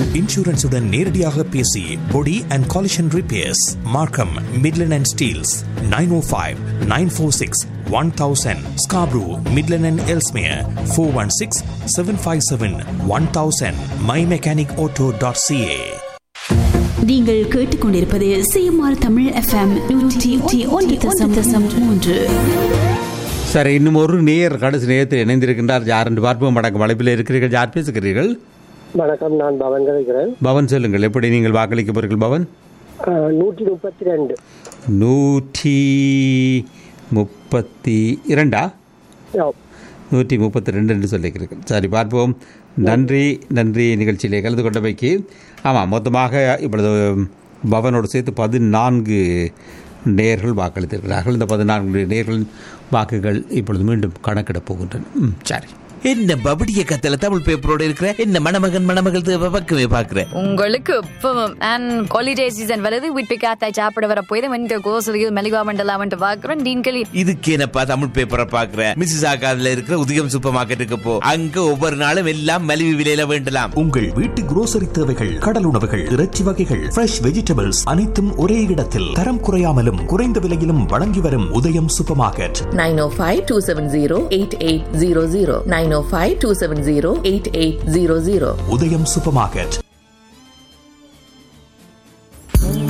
இன்சூரன்ஸுடன் நேரடியாக பேசி body and collision repairs Markham Midland and Steeles nine O five nine four six one thousand Scarborough Midland and Ellesmere four one six seven five seven one thousand my mechanic auto dot CA நீங்கள் கேட்டுக்கொண்டிருப்பது CMR Tamil FM நூற்றி ஒன்று தசம் தசம் மூன்று சரி இன்னும் ஒரு நேர் கடைசி நேரத்தில் இணைந்திருக்கின்றார் யார் என்று பார்ப்போம் வணக்கம் அழைப்பில் இருக்கிறீர்கள் யார் பேசுகிறீர்கள் வணக்கம் நான் பவன் கதைக்கிறேன் பவன் சொல்லுங்கள் எப்படி நீங்கள் வாக்களிக்க போறீர்கள் பவன் நூற்றி முப்பத்தி ரெண்டு நூற்றி முப்பத்தி இரண்டா நூற்றி முப்பத்தி ரெண்டு என்று சொல்லியிருக்கிறீர்கள் சரி பார்ப்போம் நன்றி நன்றி நிகழ்ச்சியிலே கலந்து கொண்டமைக்கு ஆமாம் மொத்தமாக இப்பொழுது பவனோடு சேர்த்து பதினான்கு நேர்கள் வாக்களித்திருக்கிறார்கள் இந்த பதினான்கு நேர்களின் வாக்குகள் இப்பொழுது மீண்டும் கணக்கிடப் போகின்றன ம், சரி என்ன பபடிய கத்தல தமிழ் பேப்பரோட இருக்கிற என்ன மணமகன் மணமகள் தேவை பக்கமே பாக்குற உங்களுக்கு இப்பவும் அண்ட் ஹாலிடே சீசன் வருது வீட்டு காத்தாய் சாப்பிட வர போய் இந்த கோசலியில் மெலிவா மண்டலாமன்ட்டு பார்க்குறோம் டீன்களி இதுக்கு என்னப்பா தமிழ் பேப்பரை பாக்குற மிஸ்ஸஸ் ஆகாதுல இருக்கிற உதயம் சூப்பர் மார்க்கெட்டுக்கு போ அங்க ஒவ்வொரு நாளும் எல்லாம் மலிவு விலையில வேண்டலாம் உங்கள் வீட்டு குரோசரி தேவைகள் கடல் உணவுகள் இறைச்சி வகைகள் ஃப்ரெஷ் வெஜிடபிள்ஸ் அனைத்தும் ஒரே இடத்தில் தரம் குறையாமலும் குறைந்த விலையிலும் வழங்கி வரும் உதயம் சூப்பர் மார்க்கெட் 905-270-8800 905-270-8800 உதயம் சூப்பர் மார்க்கெட்